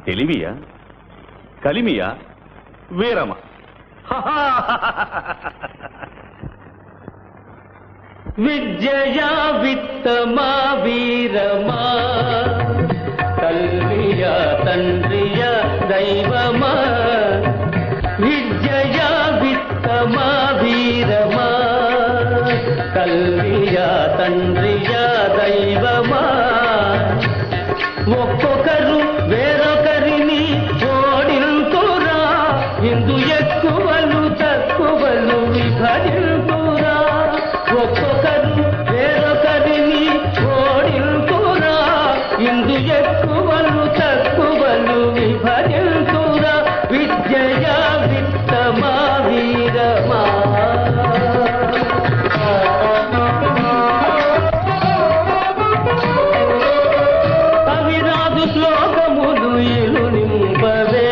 తెలివియా కలిమియా వీరమా విద్యయా విత్తమా వీరమా కల్వియా తండ్రియా దైవమా విద్యయా విత్తమా వీరమా కల్వియా తండ్రియా దైవమా ఒక్కొక్కరు వేరొకరిని ఓడింతురా ఇందు ఎక్కువలు తక్కువలు విభజింతురా ఒక్కొక్కరు వేరొకరిని ఓడింతురా ఇందు ఎక్కువలు తక్కువలు విభజింతురా విద్యయా విత్తమా వీరమా కవిరాజు శ్లోకములు ఇలు నింపవే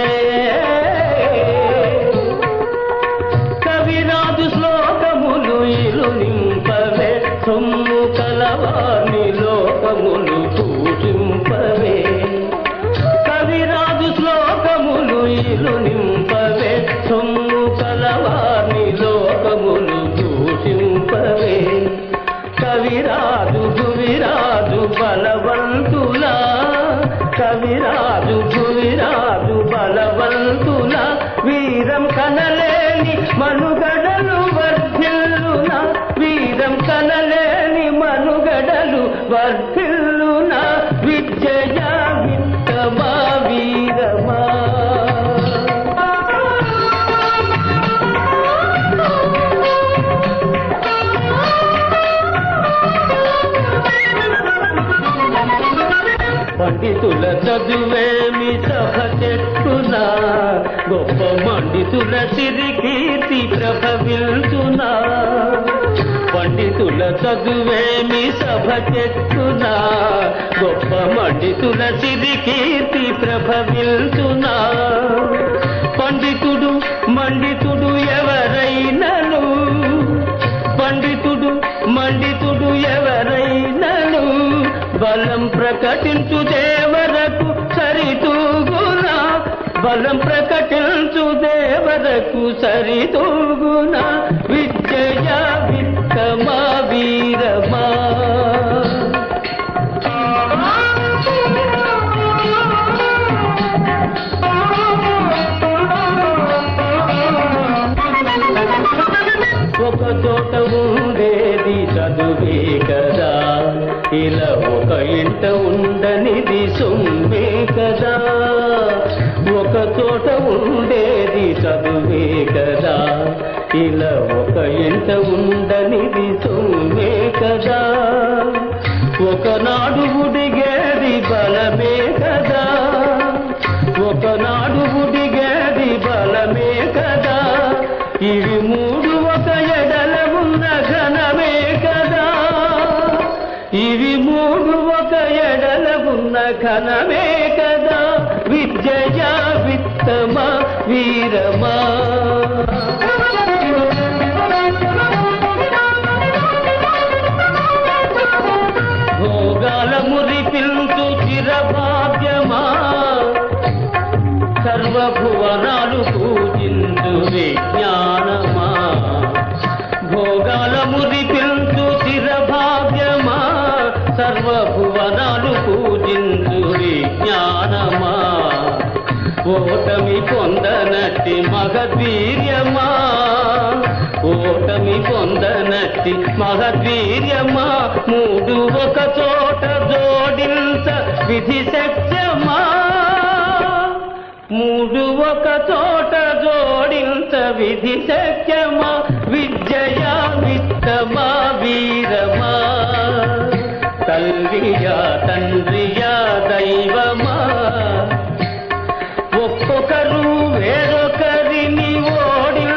కవిరాజు శ్లోకములు ఇలు నింపవే సొమ్ము కలవాని లోకములు పూజింపవే కవిరాజు శ్లోకములు ఇలు నింపవే సొమ్ము కలవాని లోకములు దూషింపవే కవిరాజు భువిరాజు బలవంతులా కవిరాజు భువిరాజు బలవంతులా వీరం కనలేని మనుగడలు వర్ధిల్లునా వీరం కనలేని మనుగడలు వర్ధిల్లునా విజయ విత్తమా వీరమా పండితుల చదువేమి సభ చెట్టునా గొప్ప మండితుల సిరి కీర్తి ప్రభవిల్చునా పండితుల చదువేమి సభ చెట్టునా గొప్ప మండితుల సిరి కీర్తి ప్రభవిల్చునా పండితుడు మండితుడు ఎవరైనను పండితుడు మండితుడు ఎవరైనను బలం ప్రకటించు దేవరకు సరితూగునా బలం ప్రకటించు దేవరకు సరితూగునా విద్య విత్తమా వీరమా ఒక చోట ఉండేది చదువే కదా ఇలా ఒక ఇంట ఉండనిది సొమ్మే కదా ఒక చోట ఉండేది చదువే కదా ఇలా ఒక ఇంట ఉండనిది సొమ్మే కదా ఒకనాడు ఉడిగేది బలమే కదా ఒకనాడు ఉడిగేది బలమే కదా ఇవి మూడు ఒక ఎడల ఉన్న ఘనమే కదా ఇవి మూడు ఒక ఎడల ఉన్న ఘనమే కదా విద్య విత్తమా వీరమా భోగాల మురిపించు చిరభాగ్యమా సర్వభువనాలు పూజించు విజ్ఞానమా భోగాల మురిపించు చిరభాగ్యమా సర్వభువనాలు పూజించు విజ్ఞానమా ఓటమి పొందనట్టి మగధీర్యమా ఓటమి పొందనట్టి మగధీర్యమా మూడు ఒక చోట జోడించ విధి సత్యమా మూడు ఒక చోట జోడించ విధి సత్యమా విద్యయా విత్తమా వీరమా తల్లియా తండ్రియా దైవమా ఒక్కొక్కరు వేరొకరిని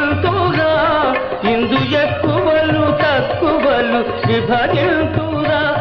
ఓడింతురా ఇందు ఎక్కువలు తక్కువలు విభజింతురా